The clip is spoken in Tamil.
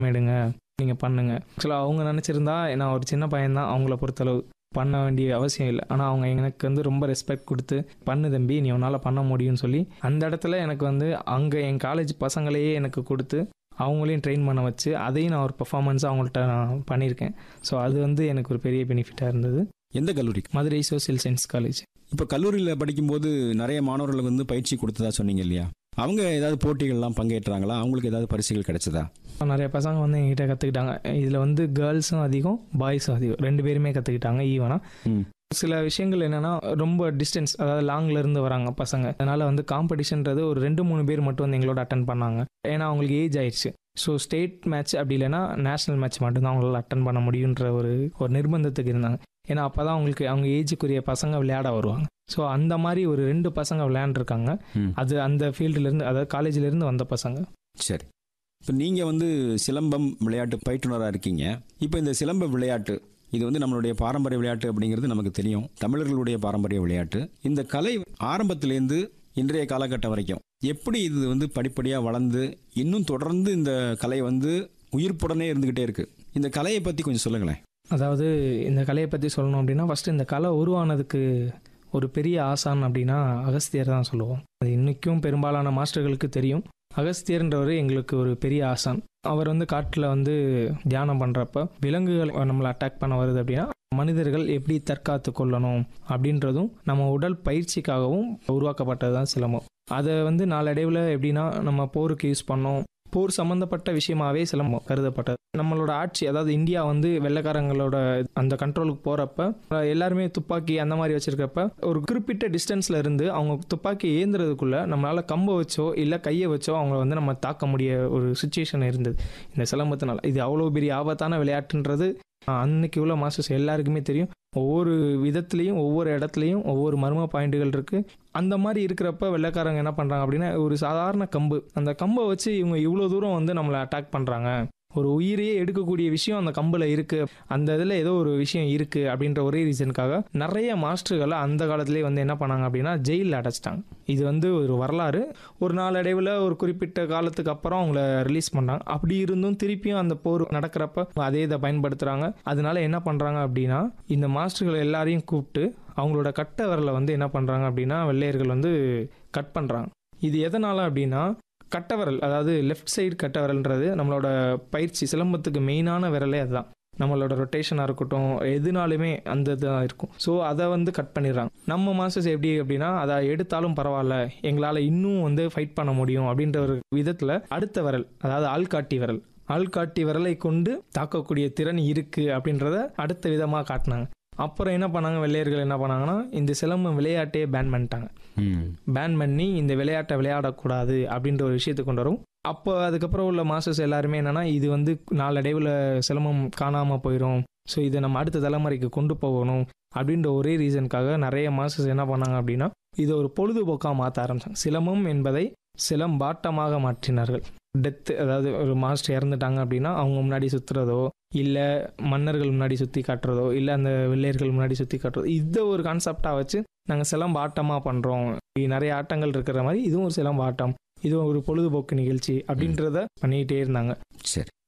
எடுங்க நீங்கள் பண்ணுங்க ஆக்சுவலாக அவங்க நினச்சிருந்தா நான் ஒரு சின்ன பையன்தான் அவங்கள பொறுத்தளவு பண்ண வேண்டிய அவசியம் இல்லை ஆனால் அவங்க எனக்கு வந்து ரொம்ப ரெஸ்பெக்ட் கொடுத்து பண்ணு தம்பி நீ உன்னால் பண்ண முடியும்னு சொல்லி அந்த இடத்துல எனக்கு வந்து அங்கே என் காலேஜ் பசங்களையே எனக்கு கொடுத்து அவங்களையும் ட்ரெயின் பண்ண வச்சு அதையும் நான் ஒரு பர்ஃபார்மன்ஸாக அவங்கள்ட்ட நான் பண்ணியிருக்கேன் ஸோ அது வந்து எனக்கு ஒரு பெரிய பெனிஃபிட்டாக இருந்தது எந்த கல்லூரி மதுரை சோசியல் சயின்ஸ் காலேஜ் இப்போ கல்லூரியில் படிக்கும்போது நிறைய மாணவர்களுக்கு வந்து பயிற்சி கொடுத்ததா சொன்னீங்க இல்லையா அவங்க ஏதாவது போட்டிகள்லாம் பங்கேற்றாங்களா அவங்களுக்கு ஏதாவது பரிசுகள் கிடைச்சதா நிறைய பசங்க வந்து என்கிட்ட கற்றுக்கிட்டாங்க இதில் வந்து கேர்ள்ஸும் அதிகம் பாய்ஸும் அதிகம் ரெண்டு பேருமே கற்றுக்கிட்டாங்க ஈவனாக ம். சில விஷயங்கள் என்னன்னா ரொம்ப டிஸ்டன்ஸ் அதாவது லாங்ல இருந்து வராங்க பசங்க அதனால வந்து காம்படிஷன்றது ஒரு ரெண்டு மூணு பேர் மட்டும் வந்து எங்களோட அட்டன் பண்ணாங்க ஏன்னா அவங்களுக்கு ஏஜ் ஆயிடுச்சு ஸோ ஸ்டேட் மேட்ச் அப்படி இல்லைன்னா நேஷனல் மேட்ச் மட்டும்தான் அவங்களால அட்டன் பண்ண முடியுன்ற ஒரு ஒரு நிர்பந்தத்துக்கு இருந்தாங்க ஏன்னா அப்போ தான் அவங்களுக்கு அவங்க ஏஜுக்குரிய பசங்க விளையாட வருவாங்க ஸோ அந்த மாதிரி ஒரு ரெண்டு பசங்க விளையாண்டுருக்காங்க ம். அது அந்த ஃபீல்டுலேருந்து அதாவது காலேஜ்லேருந்து வந்த பசங்க சரி இப்போ நீங்கள் வந்து சிலம்பம் விளையாட்டு பயிற்றுனராக இருக்கீங்க இப்போ இந்த சிலம்ப விளையாட்டு இது வந்து நம்மளுடைய பாரம்பரிய விளையாட்டு அப்படிங்கிறது நமக்கு தெரியும் தமிழர்களுடைய பாரம்பரிய விளையாட்டு இந்த கலை ஆரம்பத்திலேருந்து இன்றைய காலகட்டம் வரைக்கும் எப்படி இது வந்து படிப்படியாக வளர்ந்து இன்னும் தொடர்ந்து இந்த கலை வந்து உயிர்ப்புடனே இருந்துக்கிட்டே இருக்கு இந்த கலையை பற்றி கொஞ்சம் சொல்லுங்களேன் அதாவது இந்த கலையை பற்றி சொல்லணும் அப்படின்னா ஃபஸ்ட்டு இந்த கலை உருவானதுக்கு ஒரு பெரிய ஆசான் அப்படின்னா அகஸ்தியர் தான் சொல்லுவோம் அது இன்றைக்கும் பெரும்பாலான மாஸ்டர்களுக்கு தெரியும் அகஸ்தியர்ன்றவர் எங்களுக்கு ஒரு பெரிய ஆசான் அவர் வந்து காட்டில் வந்து தியானம் பண்ணுறப்ப விலங்குகள் நம்மளை அட்டாக் பண்ண வருது அப்படின்னா மனிதர்கள் எப்படி தற்காத்து கொள்ளணும் அப்படின்றதும் நம்ம உடல் பயிற்சிக்காகவும் உருவாக்கப்பட்டது தான் சிலம்பம் அதை வந்து நாளடைவில் எப்படின்னா நம்ம போருக்கு யூஸ் பண்ணோம் போர் சம்பந்தப்பட்ட விஷயமாவே சிலம்பம் கருதப்பட்டது நம்மளோட ஆட்சி அதாவது இந்தியா வந்து வெள்ளைக்காரங்களோட அந்த கண்ட்ரோலுக்கு போறப்ப எல்லாருமே துப்பாக்கி அந்த மாதிரி வச்சிருக்கப்ப ஒரு குறிப்பிட்ட டிஸ்டன்ஸ்ல இருந்து அவங்க துப்பாக்கி ஏந்துறதுக்குள்ள நம்மளால கம்பை வச்சோ இல்ல கையை வச்சோ அவங்கள வந்து நம்ம தாக்க முடிய ஒரு சுச்சுவேஷன் இருந்தது இந்த சிலம்பத்தினால இது அவ்வளோ பெரிய ஆபத்தான விளையாட்டுன்றது அஹ், அன்னைக்கு உள்ள மாஸ்டர்ஸ் எல்லாருக்குமே தெரியும் ஒவ்வொரு விதத்துலையும் ஒவ்வொரு இடத்துலையும் ஒவ்வொரு மர்ம பாயிண்ட்டுகள் இருக்கு அந்த மாதிரி இருக்கிறப்ப வெள்ளைக்காரங்க என்ன பண்றாங்க அப்படின்னா ஒரு சாதாரண கம்பு அந்த கம்பை வச்சு இவங்க இவ்வளோ தூரம் வந்து நம்மளை அட்டாக் பண்றாங்க ஒரு உயிரையே எடுக்கக்கூடிய விஷயம் அந்த கம்பில் இருக்கு அந்த இதில் ஏதோ ஒரு விஷயம் இருக்கு அப்படின்ற ஒரே ரீசனுக்காக நிறைய மாஸ்டர்களை அந்த காலத்திலே வந்து என்ன பண்ணாங்க அப்படின்னா ஜெயிலில் அடைச்சிட்டாங்க இது வந்து ஒரு வரலாறு ஒரு நாளடைவில் ஒரு குறிப்பிட்ட காலத்துக்கு அப்புறம் அவங்கள ரிலீஸ் பண்ணாங்க அப்படி இருந்தும் திருப்பியும் அந்த போர் நடக்கிறப்ப அதே இதை பயன்படுத்துகிறாங்க அதனால என்ன பண்ணுறாங்க அப்படின்னா இந்த மாஸ்டர்கள் எல்லாரையும் கூப்பிட்டு அவங்களோட கட்ட விரலை வந்து என்ன பண்ணுறாங்க அப்படின்னா வெள்ளையர்கள் வந்து கட் பண்ணுறாங்க இது எதனால் அப்படின்னா கட்ட விரல் அதாவது லெஃப்ட் சைடு கட்ட விரல்ன்றது நம்மளோட பயிற்சி சிலம்பத்துக்கு மெயினான விரலே அதுதான் நம்மளோட ரொட்டேஷனாக இருக்கட்டும் எதுனாலுமே அந்த இதுதான் இருக்கும் ஸோ அதை வந்து கட் பண்ணிடுறாங்க நம்ம மாஸ்டர்ஸ் எப்படி அப்படின்னா அதை எடுத்தாலும் பரவாயில்ல எங்களால் இன்னும் வந்து ஃபைட் பண்ண முடியும் அப்படின்ற ஒரு விதத்தில் அடுத்த விரல் அதாவது ஆள்காட்டி விரல் ஆள்காட்டி விரலை கொண்டு தாக்கக்கூடிய திறன் இருக்கு அப்படின்றத அடுத்த விதமாக காட்டினாங்க அப்புறம் என்ன பண்ணாங்க வெள்ளையர்கள் என்ன பண்ணாங்கன்னா இந்த சிலம்பம் விளையாட்டே பேன் பண்ணிட்டாங்க பேன் பண்ணி இந்த விளையாட்டை விளையாடக்கூடாது அப்படின்ற ஒரு விஷயத்தை கொண்டு வரும் அப்போ அதுக்கப்புறம் உள்ள மாஸ்டர்ஸ் எல்லாருமே என்னன்னா இது வந்து நாளடைவில் சிலம்பம் காணாமல் போயிடும் ஸோ இதை நம்ம அடுத்த தலைமுறைக்கு கொண்டு போகணும் அப்படின்ற ஒரே ரீசனுக்காக நிறைய மாஸ்டர்ஸ் என்ன பண்ணாங்க அப்படின்னா இதை ஒரு பொழுதுபோக்காக மாற்ற ஆரம்பிச்சாங்க சிலம்பம் என்பதை சிலம்பாட்டமாக மாற்றினார்கள் டெத்து அதாவது ஒரு மாஸ்டர் இறந்துட்டாங்க அப்படின்னா அவங்க முன்னாடி சுற்றுறதோ இல்லை மன்னர்கள் முன்னாடி சுற்றி காட்டுறதோ இல்லை அந்த வெள்ளையர்கள் முன்னாடி சுற்றி காட்டுறதோ இதை ஒரு கான்செப்டாக வச்சு நாங்கள் சிலம்பு ஆட்டமாக பண்ணுறோம் நிறைய ஆட்டங்கள் இருக்கிற மாதிரி இதுவும் ஒரு சிலம்பு ஆட்டம் இதுவும் ஒரு பொழுதுபோக்கு நிகழ்ச்சி அப்படின்றத பண்ணிக்கிட்டே இருந்தாங்க சரி